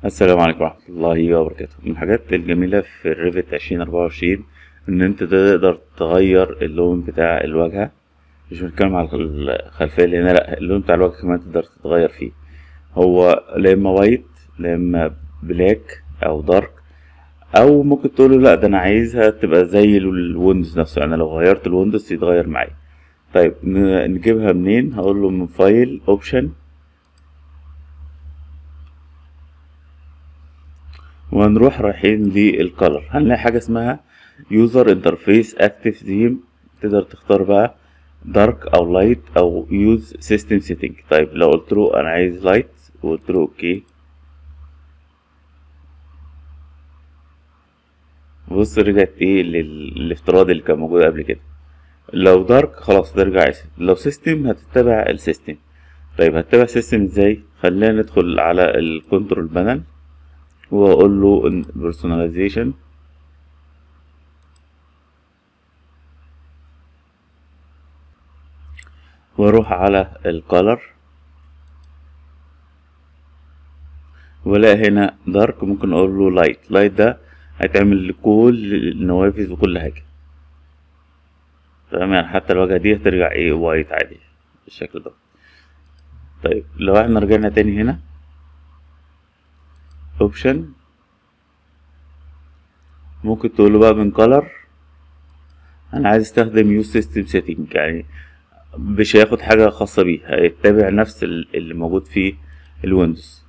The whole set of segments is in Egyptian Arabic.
السلام عليكم ورحمة الله وبركاته من الحاجات الجميلة في الريفت عشرين أربعة وعشرين إن أنت تقدر تغير اللون بتاع الواجهة مش بنتكلم على الخلفية اللي هنا لأ اللون بتاع الواجهة كمان تقدر تتغير فيه هو لا إما وايت لا إما بلاك أو دارك أو ممكن تقوله لأ ده أنا عايزها تبقى زي الويندوز نفسه يعني لو غيرت الويندوز يتغير معايا طيب ن- نجيبها منين هقوله من فايل اوبشن وهنروح رايحين للكالر هنلاقي حاجة اسمها يوزر انترفيس اكتف ثيم تقدر تختار بقى دارك او لايت او يوز سيستم سيتنج طيب لو قلت له انا عايز لايت وقلت له اوكي بص رجعت ايه للافتراض اللي كان موجود قبل كده لو دارك خلاص ترجع اسود لو سيستم هتتبع السيستم طيب هتتبع السيستم ازاي خلينا ندخل على الكنترول بانل واقول له personalization واروح على الكالر ولا هنا دارك ممكن اقول له لايت لايت ده هيتعمل لكل النوافذ وكل حاجه تمام يعني حتى الواجهه دي هترجع ايه وايت عادي بالشكل ده طيب لو احنا رجعنا تاني هنا اوبشن ممكن تقول له بقى من color انا عايز استخدم يوز سيستم سيتنج يعني مش هياخد حاجة خاصة بيه هيتبع نفس اللي موجود في الويندوز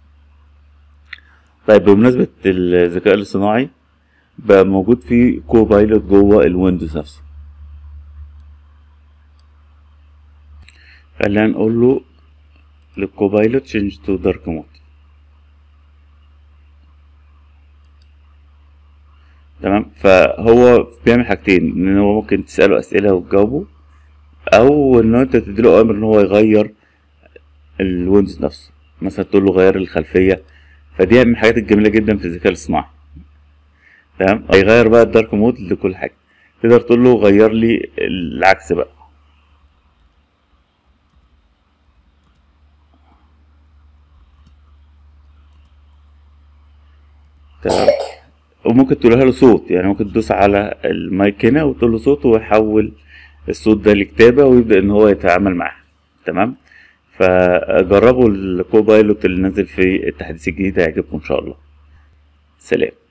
طيب بمناسبة الذكاء الاصطناعي بقى موجود في كوبايلوت جوه الويندوز نفسه خلينا نقول له للكوبايلوت change to dark mode تمام فهو بيعمل حاجتين ان هو ممكن تسأله اسئلة وتجاوبه او ان انت تديله اوامر ان هو يغير الويندوز نفسه مثلا تقول له غير الخلفية فدي من الحاجات الجميلة جدا في الذكاء الاصطناعي تمام هيغير بقى الدارك مود لكل حاجة تقدر تقول له غير لي العكس بقى تمام وممكن تقولها له صوت يعني ممكن تدوس على المايك هنا وتقول له صوت ويحول الصوت ده لكتابة ويبدأ إن هو يتعامل معاه تمام فجربوا الكوبايلوت اللي نزل في التحديث الجديد هيعجبكم إن شاء الله سلام